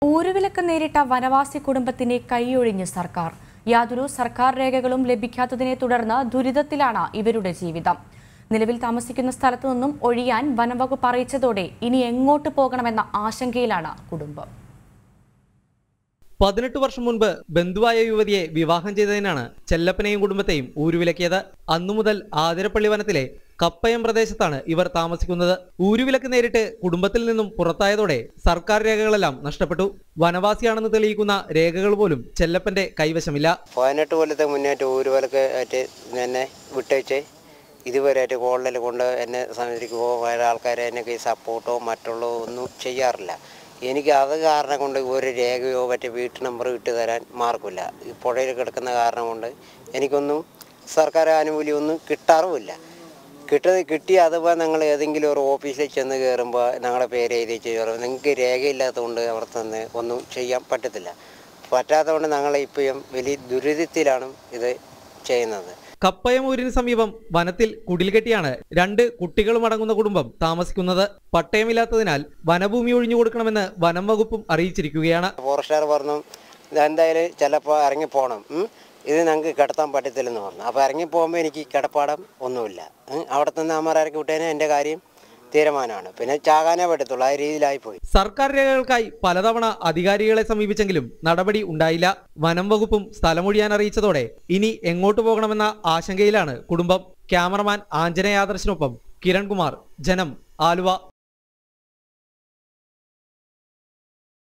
ഊരുവിലക്ക് നേരിട്ട വനവാസി കുടുംബത്തിനെ കൈയൊഴിഞ്ഞ് സർക്കാർ യാതൊരു സർക്കാർ രേഖകളും ലഭിക്കാത്തതിനെ തുടർന്ന് ദുരിതത്തിലാണ് ഇവരുടെ ജീവിതം നിലവിൽ താമസിക്കുന്ന സ്ഥലത്തു നിന്നും ഒഴിയാൻ വനംവകുപ്പ് അറിയിച്ചതോടെ ഇനി എങ്ങോട്ട് പോകണമെന്ന ആശങ്കയിലാണ് കുടുംബം പതിനെട്ട് വർഷം മുൻപ് ബന്ധുവായ യുവതിയെ വിവാഹം ചെയ്തതിനാണ് ചെല്ലപ്പനെയും കുടുംബത്തെയും ഊരുവിലക്കിയത് അന്നു മുതൽ ആതിരപ്പള്ളി വനത്തിലെ കപ്പയം പ്രദേശത്താണ് ഇവർ താമസിക്കുന്നത് ഊരുവിലക്ക് നേരിട്ട് കുടുംബത്തിൽ നിന്നും പുറത്തായതോടെ സർക്കാർ രേഖകളെല്ലാം നഷ്ടപ്പെട്ടു വനവാസിയാണെന്ന് തെളിയിക്കുന്ന രേഖകൾ പോലും ചെല്ലപ്പന്റെ കൈവശമില്ല പതിനെട്ട് കൊല്ലത്തെ മുന്നേറ്റം ഊരുവലക്ക് ആയിട്ട് എന്നെ വിട്ടേച്ച് ഇതുവരെയായിട്ട് കോളേജിൽ കൊണ്ട് എന്നെ സംരക്ഷിക്കുകയോ വേറെ ആൾക്കാരെ എനിക്ക് സപ്പോർട്ടോ മറ്റുള്ളതോ ഒന്നും ചെയ്യാറില്ല എനിക്ക് അത് കാരണം കൊണ്ട് ഒരു രേഖയോ മറ്റേ വീട്ടു നമ്പർ ഇട്ട് തരാൻ മാർഗമില്ല ഈ പുഴയിൽ കിടക്കുന്ന കാരണം കൊണ്ട് എനിക്കൊന്നും സർക്കാർ ആനുകൂല്യമൊന്നും കിട്ടാറുമില്ല കിട്ടത് കിട്ടി അഥവാ ഞങ്ങൾ ഏതെങ്കിലും ഒരു ഓഫീസിൽ ചെന്ന് കയറുമ്പോൾ ഞങ്ങളുടെ പേര് എഴുതി കയറും നിങ്ങൾക്ക് രേഖയില്ലാത്തതുകൊണ്ട് അവിടെ നിന്ന് ഒന്നും ചെയ്യാൻ പറ്റത്തില്ല പറ്റാത്തതുകൊണ്ട് ഞങ്ങൾ ഇപ്പോഴും വലിയ ദുരിതത്തിലാണ് ഇത് ചെയ്യുന്നത് കപ്പയം ഊരിന് സമീപം വനത്തിൽ കുടിൽ കെട്ടിയാണ് രണ്ട് കുട്ടികളും അടങ്ങുന്ന കുടുംബം താമസിക്കുന്നത് പട്ടയമില്ലാത്തതിനാൽ വനഭൂമി ഒഴിഞ്ഞു കൊടുക്കണമെന്ന് വനം വകുപ്പും അറിയിച്ചിരിക്കുകയാണ് ഫോറസ്റ്റുകാർ പറഞ്ഞു "ഇത് എന്തായാലും ചിലപ്പോൾ ഇറങ്ങി പോകണം ഉം. ഇത് ഞങ്ങൾക്ക് കിടത്താൻ പറ്റത്തില്ലെന്ന് പറഞ്ഞു അപ്പോൾ ഇറങ്ങി പോകുമ്പോൾ എനിക്ക് കിടപ്പാടം ഒന്നുമില്ല ഉം. അവിടെ നിന്ന് അമ്മ ഇറക്കി വിട്ടതിന് എൻ്റെ കാര്യം തീരുമാനമാണ് പിന്നെ ചാകാനേ പറ്റത്തുള്ളൂ ആ രീതിയിലായിപ്പോയി സർക്കാർ രേഖകൾക്കായി പലതവണ അധികാരികളെ സമീപിച്ചെങ്കിലും നടപടി ഉണ്ടായില്ല വനം വകുപ്പും സ്ഥലമൊഴിയാൻ അറിയിച്ചതോടെ ഇനി എങ്ങോട്ട് പോകണമെന്ന ആശങ്കയിലാണ് കുടുംബം ക്യാമറമാൻ ആഞ്ജനേയാദർശിനൊപ്പം കിരൺകുമാർ ജനം ആലുവ